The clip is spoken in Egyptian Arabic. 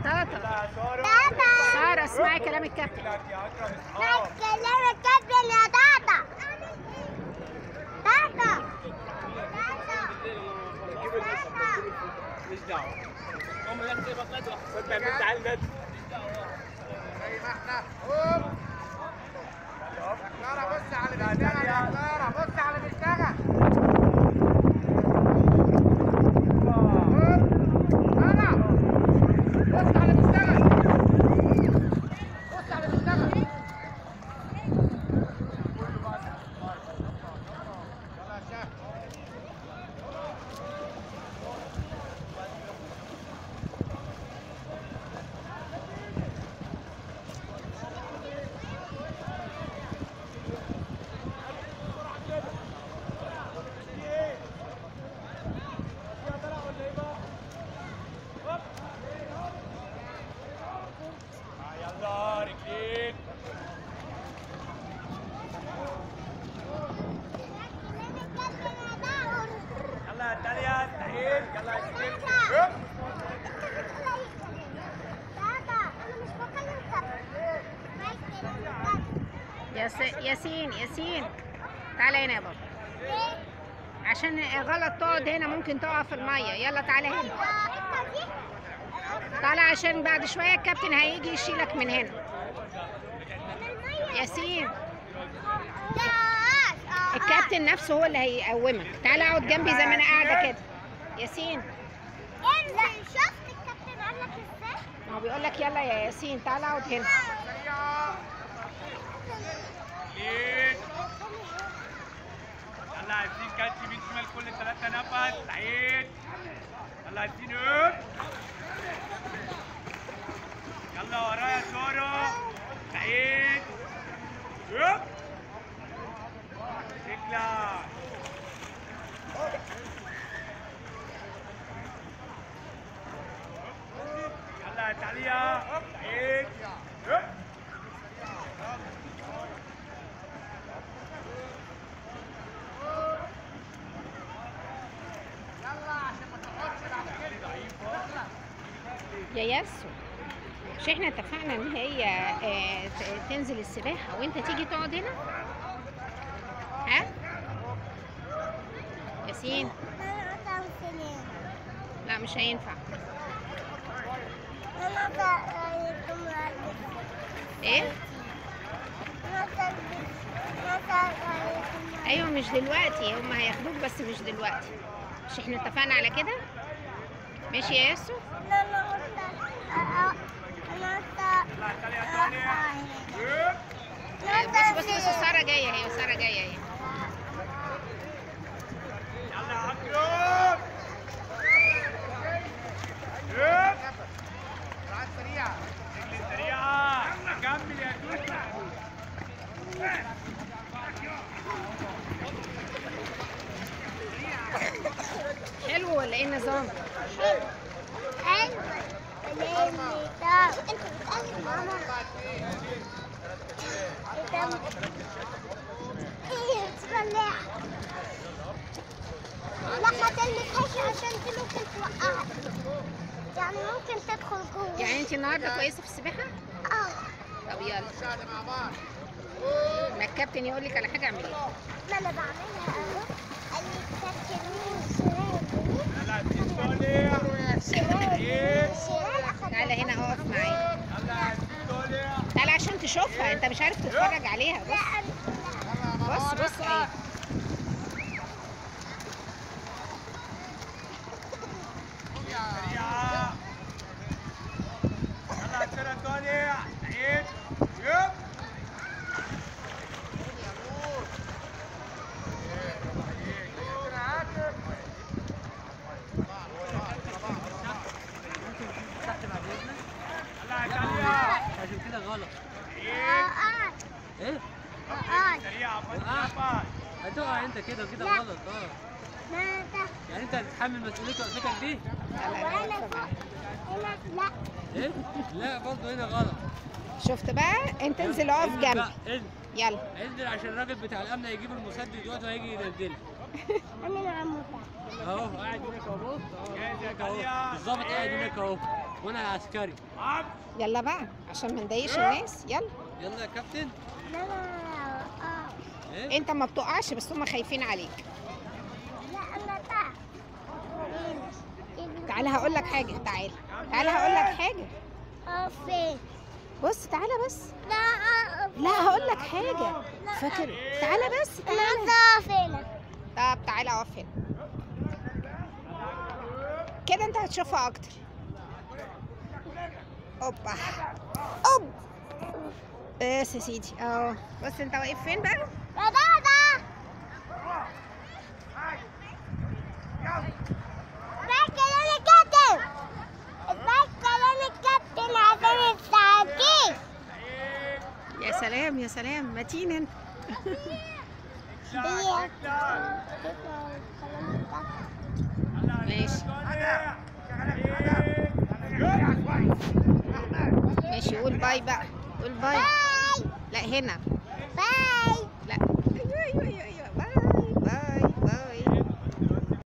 طاطا تاتا ساره اسمعي كلام الكابتن لا كلام الكابتن يا تاتا تاتا تاتا مش دعوه هم لا تبقى قدوه كنت عملت على النت بص على اللي بيشتغل يا كلارا بص على اللي بيشتغل كلارا بص على اللي بيشتغل بص على اللي بيشتغل يلا يا شيخ يلا رجلين يلا يا داليا سعيد يلا يا سعيد تاتا انا مش بكلم كابتن عايز كلام الكابتن ياس... ياسين ياسين تعالى هنا يا بابا ليه؟ عشان غلط تقعد هنا ممكن تقع في الميه يلا تعالى هنا آه، انت دي تعالى عشان بعد شويه الكابتن هيجي يشيلك من هنا ياسين الكابتن نفسه هو اللي هيقومك تعالى اقعد جنبي زي ما انا قاعده كده ياسين انت شفت الكابتن قال لك ازاي؟ ما هو بيقول لك يلا يا ياسين تعالى اقعد هنا رجلين يلا عايزين كاتش يمين شمال كل ثلاثة نفس سعيد يلا عايزين هوب يلا ورايا سورو سعيد هوب شكلك يلا يا تعليا سعيد هوب يا ياسو مش احنا اتفقنا ان هي آه، ت- تنزل السباحه وانت تيجي تقعد هنا ها ياسين انا تمثيلين لا مش هينفع انا تقريبا ايه انا تقريبا انا تقريبا ايوه مش دلوقتي هم هياخدوك بس مش دلوقتي مش احنا اتفقنا على كده ماشي يا ياسو لا انا قلت انا يلا تعالي يا تعليا هوب بص بص بص ساره جايه اهي ساره جايه اهي يلا يا اكرم هوب سرعات سريعة رجل سريعة كمل يا توتا حلو ولا ايه النظام ايوه ليه طب انت بتقلب ماما انت ايه بتطلع لا ما تلمسهاش عشان دي ممكن توقعك يعني ممكن تدخل جوه يعني انت النهارده كويسه في السباحه اه طب يلا شاهد مع بعض ما الكابتن يقول لك على حاجه اعمليها ما انا بعملها اهو قال لي تفكر يمين شمال يلا عايزين طالع يمين شمال ايه شمال اخد تعالى هنا اقف معايا يلا عايزين طالع تعالى عشان تشوفها انت مش عارف تتفرج عليها لا بص أنا- بص بص اهي سريعة يلا عشان طالع سعيد هوب يلا يا تعليا عشان كده غلط سعيد قعد ايه قعد سريعة بس آه. نفس هتقع انت كده كده لا. غلط اه ما ده يعني انت هتتحمل مسؤوليه وقفتك دي وانا هنا لا ايه لا برضه هنا غلط شفت بقى انت انزل اقف انزل جنبي بقى، انزل يلا انزل عشان الراجل بتاع الامن هيجيب المسدس دلوقتي وهيجي ينزلك انا مع متعب اهو قاعد هناك اهو جاهز يا هناك اهو كاليا. الظابط قاعد هناك اهو وانا العسكري يلا بقى عشان ما نضايقش الناس يلا يلا يا كابتن لا لا لا اه ايه انت ما بتقعش بس هم خايفين عليك لا انا تعب تعالى هقول لك حاجه تعالى تعالى هقول لك حاجه اه فين بص تعالى بس لا اه لا هقول لك حاجه فاكر تعالى بس انا تعالى عايزه فين طب تعالى اقف هنا كده انت هتشوفها اكتر اوبا اوب بس يا سيدي اهو بص انت واقف فين بقى يا دادا اسمعي كلام الكابتن اسمعي كلام الكابتن عشان تساعديه يا سلام يا سلام متين انت هي ماشي ماشي قول باي بقى قول باي باي لا هنا باي